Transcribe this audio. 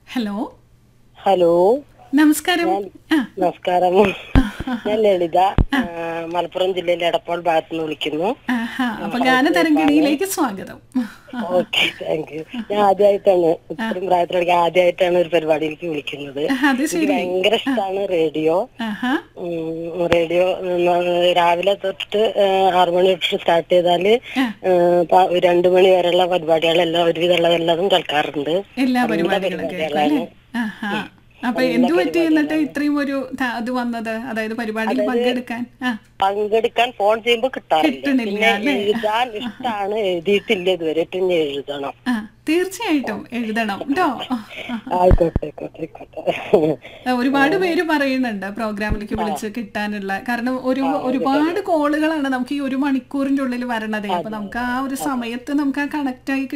Hello hello നമസ്കാരം ആ നമസ്കാരം ഞാൻ ലളിത ആ, മലപ്പുറം ജില്ലയിലെ എടപ്പാൾ ഭാഗത്ത് നിന്ന് വിളിക്കുന്നു ആഹാ അപ്പൊ ഗാനതരംഗിണിയിലേക്ക് സ്വാഗതം ഓക്കെ താങ്ക് യു ഞാൻ ആദ്യമായിട്ടാണ് ഇത്രയും പ്രായത്തിലേക്ക് ആദ്യമായിട്ടാണ് ഒരു പരിപാടിയിലേക്ക് വിളിക്കുന്നത് അത് എനിക്ക് ശരി ഭയങ്കര ഇഷ്ടമാണ് റേഡിയോ ആഹാ ഉം, റേഡിയോ ഉം, രാവിലെ തൊട്ട് ആറു മണി തൊട്ട് സ്റ്റാർട്ട് ചെയ്താല് ആ. ഏഹ്, പ- രണ്ടു മണി വരെയുള്ള പരിപാടികളെല്ലാം ഒരുവിധമുള്ളതെല്ലാം കേൾക്കാറുണ്ട് എല്ലാ പരിപാടികളും കേൾക്കും അല്ലേ ആഹാ അപ്പൊ എന്തു പറ്റി എന്നിട്ട് ഇത്രയും ഒരു ത- ഇത് വന്നത് അതായത് പരിപാടിയിൽ പങ്കെടുക്കാൻ ആ പങ്കെടുക്കാൻ ഫോൺ ചെയ്യുമ്പോ കിട്ടാറില്ല കിട്ടണില്ല, പിന്നെ അല്ലേ? എഴുതാൻ ഇഷ്ടാണ് എഴുതിയിട്ടില്ല ഇതുവരെ പിന്നെ എഴുതണം ആ തീർച്ചയായിട്ടും എഴുതണം കേട്ടോ ആയിക്കോട്ടെ ആയിക്കോട്ടെ ആയിക്കോട്ടെ ഒരുപാട് പേര് പറയുന്നുണ്ട് പ്രോഗ്രാമിലേക്ക് വിളിച്ച് കിട്ടാനുള്ള കാരണം ഒരു ഒരുപാട് കോളുകളാണ് നമുക്ക് ഈ ഒരു മണിക്കൂറിന്റെ ഉള്ളിൽ വരണതേ അപ്പൊ നമുക്ക് ആ ഒരു സമയത്ത് നമുക്ക് ആ കണക്ട് ആയി